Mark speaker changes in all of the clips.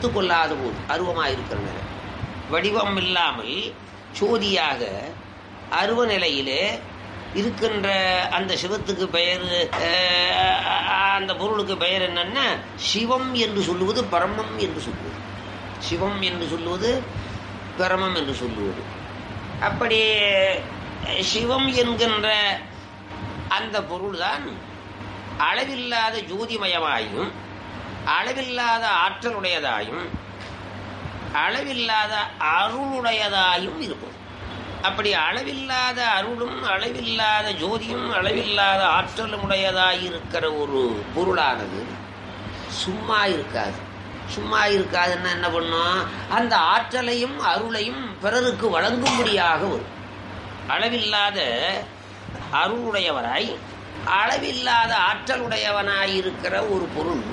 Speaker 1: எடுத்துக்கொள்ளாத போது அருவமாக இருக்கிற நிலை வடிவம் இல்லாமல் சோதியாக அருவ நிலையிலே இருக்கின்ற அந்த சிவத்துக்கு பெயர் அஹ், அந்த பொருளுக்கு பெயர் என்னன்னா சிவம் என்று சொல்லுவது பரமம் என்று சொல்லுவது சிவம் என்று சொல்லுவது பரமம் என்று சொல்லுவது அப்படி அஹ், சிவம் என்கின்ற அந்த பொருள்தான் அளவில்லாத ஜோதிமயமாயும் அளவில்லாத ஆற்றலுடையதாயும் அளவில்லாத அருளுடையதாயும் இருக்கும் அப்படி அளவில்லாத அருளும் அளவில்லாத ஜோதியும் அளவில்லாத ஆற்றலும் உடையதாய் இருக்கிற ஒரு பொருளானது சும்மா இருக்காது சும்மா இருக்காதுன்னா என்ன பண்ணும் அந்த ஆற்றலையும் அருளையும் பிறருக்கு வழங்கும்படியாக வரும் அளவில்லாத அருளுடையவராய் அளவில்லாத ஆற்றலுடையவனாய் இருக்கிற ஒரு பொருள்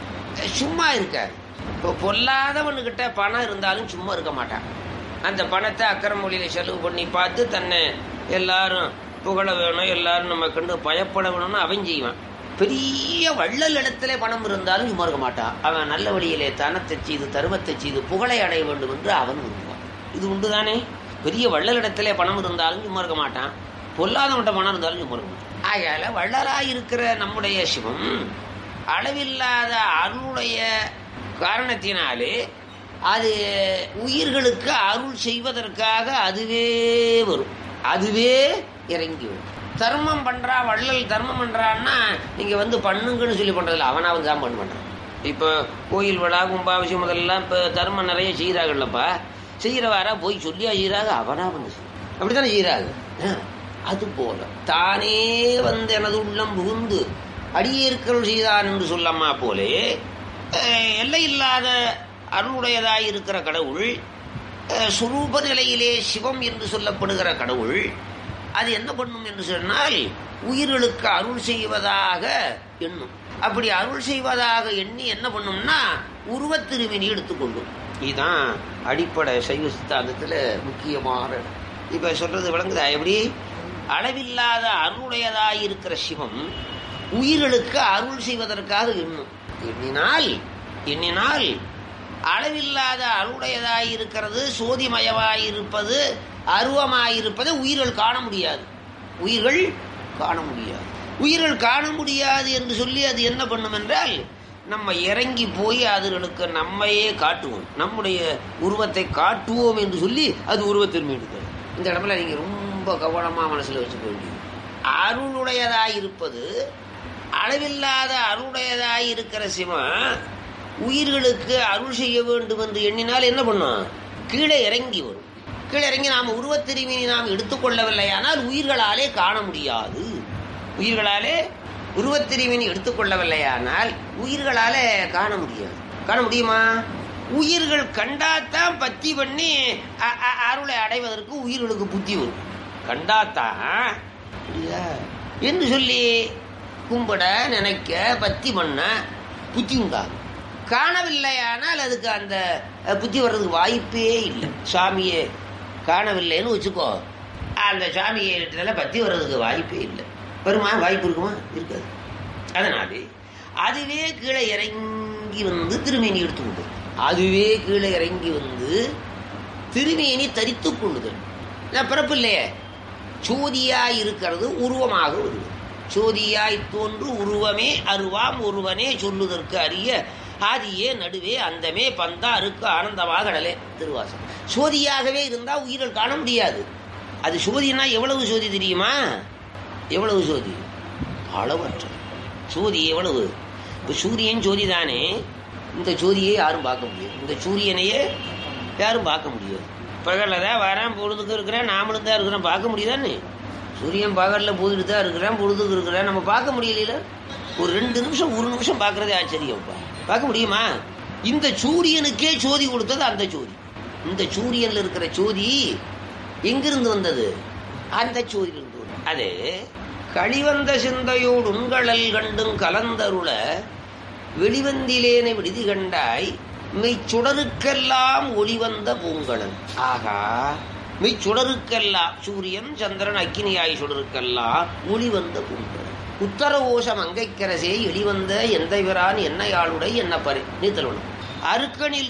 Speaker 1: சும்மா இருக்காது இப்போ பொல்லாதவனுக்கிட்ட பணம் இருந்தாலும் சும்மா இருக்க மாட்டான் அந்த பணத்தை அக்கறை மொழியில செலவு பண்ணி பார்த்து தன்னை எல்லாரும் புகழ வேணும் எல்லாரும் நம்ம கண்டு பயப்பட வேணும்னு அவன் செய்வான் பெரிய வள்ளல் இடத்துல பணம் இருந்தாலும் சும்மா இருக்க மாட்டான் அவன் நல்ல வழியிலே தனத்தை செய்து தருமத்தை செய்து புகழை அடைய வேண்டும் என்று அவன் விரும்புவான் இது உண்டுதானே பெரிய வள்ளல் இடத்துல பணம் இருந்தாலும் சும்மா இருக்க மாட்டான் பொல்லாதவன்ட்ட பணம் இருந்தாலும் சும்மா இருக்க மாட்டான் ஆகையால வள்ளலாய் இருக்கிற நம்முடைய சிவம் அளவில்லாத அருளுடைய காரணத்தினாலே அது உயிர்களுக்கு அருள் செய்வதற்காக அதுவே வரும் அதுவே இறங்கி வரும் தர்மம் பண்றா வள்ளல் தர்மம் பண்றான்னா நீங்க வந்து பண்ணுங்கன்னு சொல்லி பண்றதில்ல அவனா வந்து தான் பண்ண பண்றான் இப்போ கோயில் விழா கும்பாபிஷேகம் முதல்லாம் இப்போ தர்மம் நிறைய செய்கிறாங்கல்லப்பா செய்கிறவாரா போய் சொல்லியா செய்கிறாங்க அவனா வந்து செய்யும் அப்படித்தானே செய்கிறாங்க அது போல தானே வந்து எனது உள்ளம் புகுந்து அடியேற்கள் செய்தான் என்று சொல்லம்மா போலே அஹ், எல்லையில்லாத அருளுடையதாய் இருக்கிற கடவுள் அஹ், சுரூப நிலையிலே சிவம் என்று சொல்லப்படுகிற கடவுள் அது என்ன பண்ணும் என்று சொன்னால் உயிர்களுக்கு அருள் செய்வதாக எண்ணும் அப்படி அருள் செய்வதாக எண்ணி என்ன பண்ணும்னா உருவத்திருவினி எடுத்துக்கொள்ளும் இதுதான் அடிப்படை சைவ சித்தாந்தத்தில் முக்கியமான இடம். இப்ப சொல்றது விளங்குதா எப்படி அளவில்லாத அருளுடையதாய் இருக்கிற சிவம் உயிர்களுக்கு அருள் செய்வதற்காக எண்ணும் எண்ணினால் எண்ணினால் அளவில்லாத அருளுடையதாய் இருக்கிறது சோதிமயமாய் இருப்பது அருவமாயிருப்பதை உயிர்கள் காண முடியாது உயிர்கள் காண முடியாது உயிர்கள் காண முடியாது என்று சொல்லி அது என்ன பண்ணும் என்றால் நம்ம இறங்கி போய் அதுகளுக்கு நம்மையே காட்டுவோம் நம்முடைய உருவத்தை காட்டுவோம் என்று சொல்லி அது உருவத்தின் மீது இந்த இடத்துல நீங்க ரொம்ப கவனமா மனசுல வச்சுக்க வேண்டியது அருளுடையதாய் இருப்பது அளவில்லாத அருளுடையதாய் இருக்கிற சிவன் உயிர்களுக்கு அருள் செய்ய வேண்டும் என்று எண்ணினால் என்ன பண்ணும் கீழே இறங்கி வரும் கீழே இறங்கி நாம் உருவத்திருவினை நாம் எடுத்துக்கொள்ளவில்லையானால் உயிர்களாலே காண முடியாது உயிர்களாலே உருவத்திருவினை எடுத்துக்கொள்ளவில்லையானால் உயிர்களாலே காண முடியாது காண முடியுமா உயிர்கள் கண்டாத்தான் பத்தி பண்ணி அ- அ- அருளை அடைவதற்கு உயிர்களுக்கு புத்தி வரும் கண்டாத்தான் இல்லையா? என்று சொல்லி கும்பிட நினைக்க பத்தி பண்ண புத்தி உண்டாகும் காணவில்லையானால் அதுக்கு அந்த அஹ், புத்தி வர்றதுக்கு வாய்ப்பே இல்லை சாமியே காணவில்லைன்னு வச்சுக்கோ அந்த சாமியை இடத்துல பத்தி வர்றதுக்கு வாய்ப்பே இல்லை வருமா வாய்ப்பு இருக்குமா இருக்காது அதனாலே அதுவே கீழே இறங்கி வந்து திருமேனி எடுத்துக்கொண்டு அதுவே கீழே இறங்கி வந்து திருமேனி தரித்துக் கொள்ளுதல் நான் பிறப்பு இல்லையே சோதியாய் இருக்கிறது உருவமாக வருது சோதியாய் தோன்று உருவமே அருவாம் ஒருவனே சொல்லுதற்கு அறிய ஆதியே நடுவே அந்தமே பந்தா அருக்கு ஆனந்தமாக கடலே திருவாசம் சோதியாகவே இருந்தா உயிர்கள் காண முடியாது அது சோதினா எவ்வளவு சோதி தெரியுமா எவ்வளவு சோதி அளவற்ற சோதி எவ்வளவு இப்போ சூரியன் ஜோதி தானே இந்த ஜோதியை யாரும் பார்க்க முடியாது இந்த சூரியனையே யாரும் பார்க்க முடியாது பகலில் தான் வரேன் பொழுதுக்கு இருக்கிறேன் நாமளும் தான் இருக்கிறேன் பார்க்க முடியுதானே சூரியன் பகலில் பொழுதுட்டு தான் இருக்கிறேன் பொழுதுக்கு இருக்கிறேன் நம்ம பார்க்க முடியல ஒரு ரெண்டு நிமிஷம் ஒரு நிமிஷம் பார்க்கறதே ஆச்சரியம்ப்பா பார்க்க முடியுமா இந்த சூரியனுக்கே ஜோதி கொடுத்தது அந்த ஜோதி இந்த சூரியன்ல இருக்கிற ஜோதி எங்கிருந்து வந்தது அந்த சோதியிலிருந்து வந்தது. அது களிவந்த சிந்தையோடு உண்களல் கண்டும் கலந்தருள வெளிவந்திலேனை விடுதி கண்டாய் மெய்ச்சுடருக்கெல்லாம் ஒளிவந்த பூங்கலன் ஆகா மெய்ச்சுடருக்கெல்லாம் சூரியன் சந்திரன் அக்கினியாய் சுடருக்கெல்லாம் ஒளிவந்த பூங்கலன் உத்தர ஓஷம் அங்கைக்கரசே எளிவந்த எந்தைவரான் என்னையாளுடை என்ன பறை நீத்தல் அருக்கனில்